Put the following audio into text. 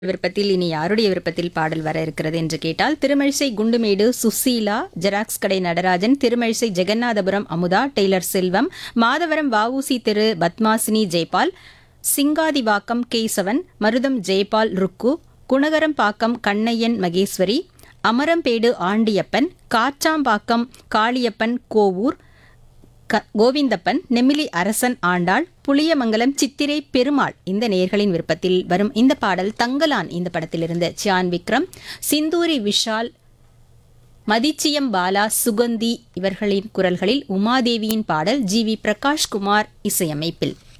விருப்பத்தில் இனி யாருடைய விருப்பத்தில் பாடல் வர இருக்கிறது என்று கேட்டால் திருமழிசை குண்டுமேடு சுசீலா ஜெராக்ஸ் கடை நடராஜன் திருமழிசை ஜெகநாதபுரம் அமுதா டெய்லர் செல்வம் மாதவரம் வஉசி திரு பத்மாசினி ஜெய்பால் சிங்காதிவாக்கம் கேசவன் மருதம் ஜெய்பால் ருக்கு குணகரம்பாக்கம் கண்ணையன் மகேஸ்வரி அமரம்பேடு ஆண்டியப்பன் காச்சாம்பாக்கம் காளியப்பன் கோவூர் க- கோவிந்தப்பன் நெமிலி அரசன் ஆண்டாள் புளியமங்கலம் சித்திரை பெருமாள் இந்த நேர்களின் விருப்பத்தில் வரும் இந்த பாடல் தங்கலான் இந்த படத்திலிருந்து சியான் விக்ரம் சிந்தூரி விஷால் மதிச்சியம் பாலா சுகந்தி இவர்களின் குரல்களில் உமாதேவியின் பாடல் ஜி வி பிரகாஷ்குமார் இசையமைப்பில்